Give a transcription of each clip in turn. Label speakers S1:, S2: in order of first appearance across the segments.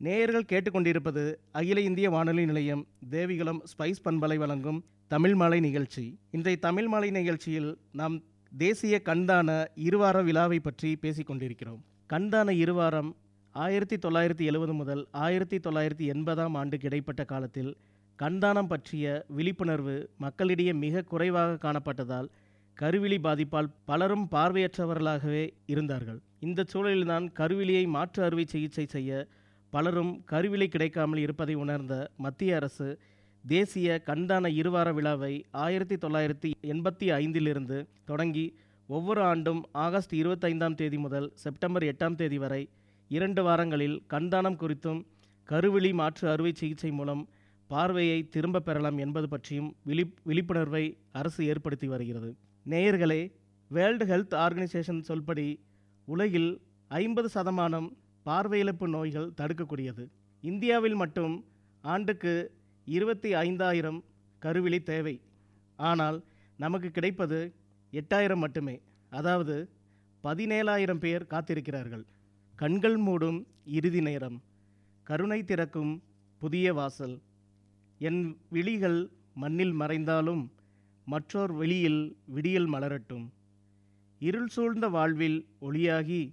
S1: நேயர்கள் கேட்டுக்கொண்டிருப்பது அகில இந்திய வானொலி நிலையம் தேவிகுளம் ஸ்பைஸ் பண்பலை வழங்கும் தமிழ் மாலை நிகழ்ச்சி இன்றைய தமிழ் மாலை நிகழ்ச்சியில் நாம் தேசிய கண்தான இருவார விழாவை பற்றி பேசிக் கொண்டிருக்கிறோம் கண்தான இருவாரம் ஆயிரத்தி தொள்ளாயிரத்தி எழுபது முதல் ஆயிரத்தி தொள்ளாயிரத்தி எண்பதாம் ஆண்டுக்கு இடைப்பட்ட காலத்தில் கண்தானம் பற்றிய விழிப்புணர்வு மக்களிடையே மிக குறைவாக காணப்பட்டதால் கருவிழி பாதிப்பால் பலரும் பார்வையற்றவர்களாகவே இருந்தார்கள் இந்த சூழலில்தான் கருவிழியை மாற்று அறுவை சிகிச்சை செய்ய பலரும் கருவிழி கிடைக்காமல் இருப்பதை உணர்ந்த மத்திய அரசு தேசிய கண்தான இருவார விழாவை ஆயிரத்தி தொள்ளாயிரத்தி எண்பத்தி ஐந்திலிருந்து தொடங்கி ஒவ்வொரு ஆண்டும் ஆகஸ்ட் இருபத்தைந்தாம் தேதி முதல் செப்டம்பர் எட்டாம் தேதி வரை இரண்டு வாரங்களில் கண்தானம் குறித்தும் கருவிழி மாற்று அறுவை சிகிச்சை மூலம் பார்வையை திரும்ப பெறலாம் என்பது பற்றியும் விழி விழிப்புணர்வை அரசு ஏற்படுத்தி வருகிறது நேயர்களே வேர்ல்டு ஹெல்த் ஆர்கனைசேஷன் சொல்படி உலகில் ஐம்பது சதமானம் பார்வையிழப்பு நோய்கள் தடுக்கக்கூடியது இந்தியாவில் மட்டும் ஆண்டுக்கு இருபத்தி ஐந்தாயிரம் கருவிழி தேவை ஆனால் நமக்கு கிடைப்பது எட்டாயிரம் மட்டுமே அதாவது பதினேழாயிரம் பேர் காத்திருக்கிறார்கள் கண்கள் மூடும் இறுதி நேரம் கருணை திறக்கும் புதிய வாசல் என் விழிகள் மண்ணில் மறைந்தாலும் மற்றோர் வெளியில் விடியல் மலரட்டும் இருள் சூழ்ந்த வாழ்வில் ஒளியாகி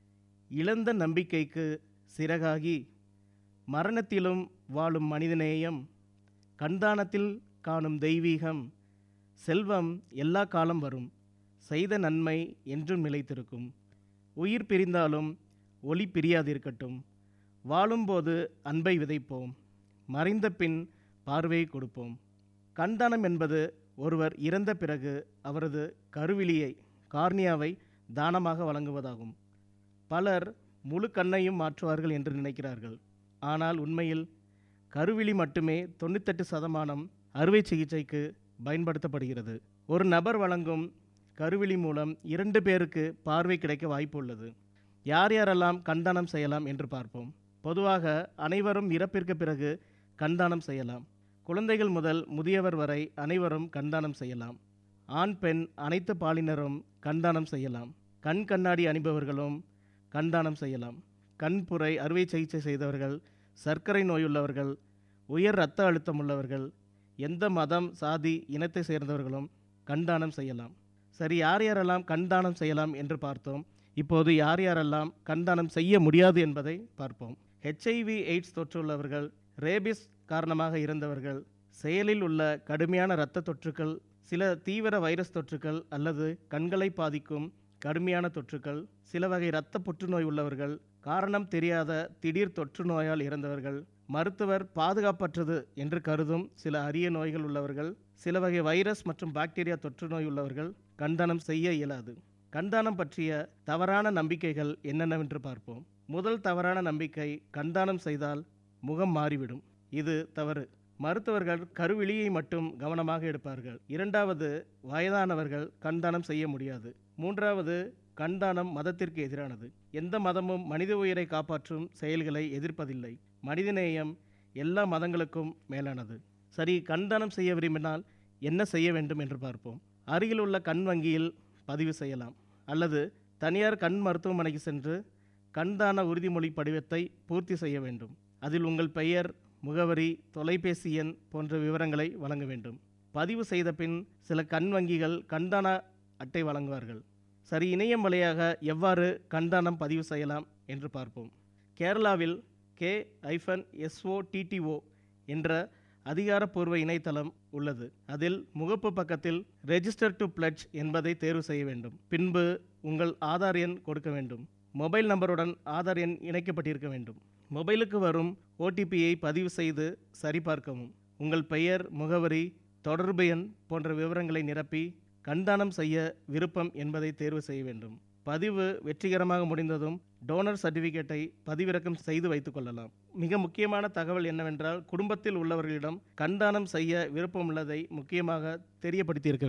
S1: இழந்த நம்பிக்கைக்கு சிறகாகி மரணத்திலும் வாழும் மனிதநேயம் கண்தானத்தில் காணும் தெய்வீகம் செல்வம் எல்லா காலம் வரும் செய்த நன்மை என்றும் நிலைத்திருக்கும் உயிர் பிரிந்தாலும் ஒளி பிரியாதிருக்கட்டும் வாழும்போது அன்பை விதைப்போம் மறைந்த பின் பார்வையை கொடுப்போம் கண்தானம் என்பது ஒருவர் இறந்த பிறகு அவரது கருவிழியை கார்னியாவை தானமாக வழங்குவதாகும் பலர் முழு கண்ணையும் மாற்றுவார்கள் என்று நினைக்கிறார்கள் ஆனால் உண்மையில் கருவிழி மட்டுமே தொண்ணூத்தெட்டு சதமானம் அறுவை சிகிச்சைக்கு பயன்படுத்தப்படுகிறது ஒரு நபர் வழங்கும் கருவிழி மூலம் இரண்டு பேருக்கு பார்வை கிடைக்க வாய்ப்பு உள்ளது யார் யாரெல்லாம் கண்தானம் செய்யலாம் என்று பார்ப்போம் பொதுவாக அனைவரும் இறப்பிற்கு பிறகு கண்தானம் செய்யலாம் குழந்தைகள் முதல் முதியவர் வரை அனைவரும் கண்தானம் செய்யலாம் ஆண் பெண் அனைத்து பாலினரும் கண்தானம் செய்யலாம் கண் கண்ணாடி அணிபவர்களும் கண்தானம் செய்யலாம் கண்புரை அறுவை சிகிச்சை செய்தவர்கள் சர்க்கரை நோயுள்ளவர்கள் உயர் இரத்த அழுத்தம் உள்ளவர்கள் எந்த மதம் சாதி இனத்தை சேர்ந்தவர்களும் கண்தானம் செய்யலாம் சரி யார் யாரெல்லாம் கண்தானம் செய்யலாம் என்று பார்த்தோம் இப்போது யார் யாரெல்லாம் கண்தானம் செய்ய முடியாது என்பதை பார்ப்போம் ஹெச்ஐவி எய்ட்ஸ் தொற்றுள்ளவர்கள் ரேபிஸ் காரணமாக இருந்தவர்கள் செயலில் உள்ள கடுமையான இரத்த தொற்றுக்கள் சில தீவிர வைரஸ் தொற்றுக்கள் அல்லது கண்களை பாதிக்கும் கடுமையான தொற்றுக்கள் சில வகை இரத்த புற்றுநோய் உள்ளவர்கள் காரணம் தெரியாத திடீர் தொற்று நோயால் இறந்தவர்கள் மருத்துவர் பாதுகாப்பற்றது என்று கருதும் சில அரிய நோய்கள் உள்ளவர்கள் சில வகை வைரஸ் மற்றும் பாக்டீரியா தொற்று நோய் உள்ளவர்கள் கண்தானம் செய்ய இயலாது கண்தானம் பற்றிய தவறான நம்பிக்கைகள் என்னென்னவென்று பார்ப்போம் முதல் தவறான நம்பிக்கை கண்தானம் செய்தால் முகம் மாறிவிடும் இது தவறு மருத்துவர்கள் கருவிழியை மட்டும் கவனமாக எடுப்பார்கள் இரண்டாவது வயதானவர்கள் கண்தானம் செய்ய முடியாது மூன்றாவது கண்தானம் மதத்திற்கு எதிரானது எந்த மதமும் மனித உயிரை காப்பாற்றும் செயல்களை எதிர்ப்பதில்லை மனிதநேயம் எல்லா மதங்களுக்கும் மேலானது சரி கண்தானம் செய்ய விரும்பினால் என்ன செய்ய வேண்டும் என்று பார்ப்போம் அருகில் உள்ள கண் வங்கியில் பதிவு செய்யலாம் அல்லது தனியார் கண் மருத்துவமனைக்கு சென்று கண்தான உறுதிமொழி படிவத்தை பூர்த்தி செய்ய வேண்டும் அதில் உங்கள் பெயர் முகவரி தொலைபேசி எண் போன்ற விவரங்களை வழங்க வேண்டும் பதிவு செய்த பின் சில கண் வங்கிகள் கண்தான அட்டை வழங்குவார்கள் சரி இணையம் வழியாக எவ்வாறு கண்தானம் பதிவு செய்யலாம் என்று பார்ப்போம் கேரளாவில் கே ஐஃபன் எஸ்ஓடிடிஓ என்ற அதிகாரப்பூர்வ இணையதளம் உள்ளது அதில் முகப்பு பக்கத்தில் ரெஜிஸ்டர் டு பிளட்ஜ் என்பதை தேர்வு செய்ய வேண்டும் பின்பு உங்கள் ஆதார் எண் கொடுக்க வேண்டும் மொபைல் நம்பருடன் ஆதார் எண் இணைக்கப்பட்டிருக்க வேண்டும் மொபைலுக்கு வரும் ஓடிபியை பதிவு செய்து சரிபார்க்கவும் உங்கள் பெயர் முகவரி தொடர்பு எண் போன்ற விவரங்களை நிரப்பி கண்தானம் செய்ய விருப்பம் என்பதை தேர்வு செய்ய வேண்டும் பதிவு வெற்றிகரமாக முடிந்ததும் டோனர் சர்டிஃபிகேட்டை பதிவிறக்கம் செய்து வைத்துக் கொள்ளலாம் மிக முக்கியமான தகவல் என்னவென்றால் குடும்பத்தில் உள்ளவர்களிடம் கண்தானம் செய்ய விருப்பம் உள்ளதை முக்கியமாக தெரியப்படுத்தியிருக்க